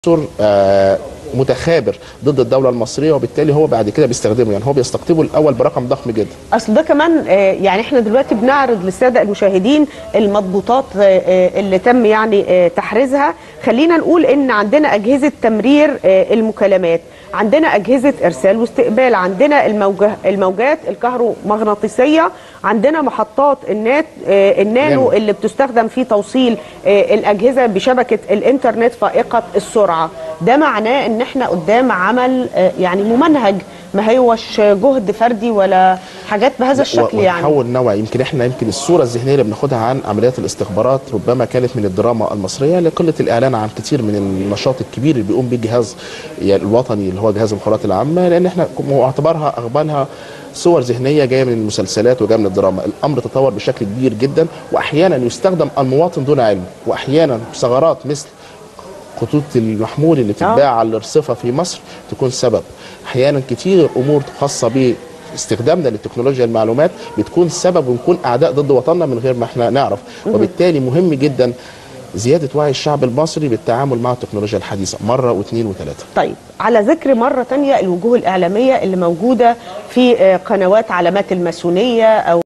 عنصر آه، متخابر ضد الدوله المصريه وبالتالي هو بعد كده بيستخدمه يعني هو بيستقطبه الاول برقم ضخم جدا اصل ده كمان آه، يعني احنا دلوقتي بنعرض للساده المشاهدين المضبوطات آه، آه، اللي تم يعني آه، تحريزها خلينا نقول ان عندنا اجهزه تمرير آه، المكالمات عندنا اجهزه ارسال واستقبال عندنا الموجه الموجات الكهرومغناطيسيه عندنا محطات النات آه، النانو نانو. اللي بتستخدم في توصيل آه، الاجهزه بشبكه الانترنت فائقه السرعه ده معناه ان احنا قدام عمل آه، يعني ممنهج ما هوش جهد فردي ولا حاجات بهذا الشكل يعني وتحول نوعي يمكن احنا يمكن الصوره الذهنيه اللي بناخدها عن عمليات الاستخبارات ربما كانت من الدراما المصريه لقله الاعلان عن كثير من النشاط الكبير اللي بيقوم به الجهاز يعني الوطني اللي هو جهاز المخابرات العامه لان احنا معتبرها اغبانها صور ذهنيه جايه من المسلسلات وجايه من الدراما، الامر تطور بشكل كبير جدا واحيانا يستخدم المواطن دون علم، واحيانا ثغرات مثل خطوط المحمول اللي بتتباع على الارصفه في مصر تكون سبب احيانا كتير امور خاصه باستخدامنا للتكنولوجيا المعلومات بتكون سبب ونكون اعداء ضد وطننا من غير ما احنا نعرف وبالتالي مهم جدا زياده وعي الشعب المصري بالتعامل مع التكنولوجيا الحديثه مره واثنين وثلاثه طيب على ذكر مرة تانية الوجوه الإعلامية اللي موجودة في آه، قنوات علامات الماسونية أو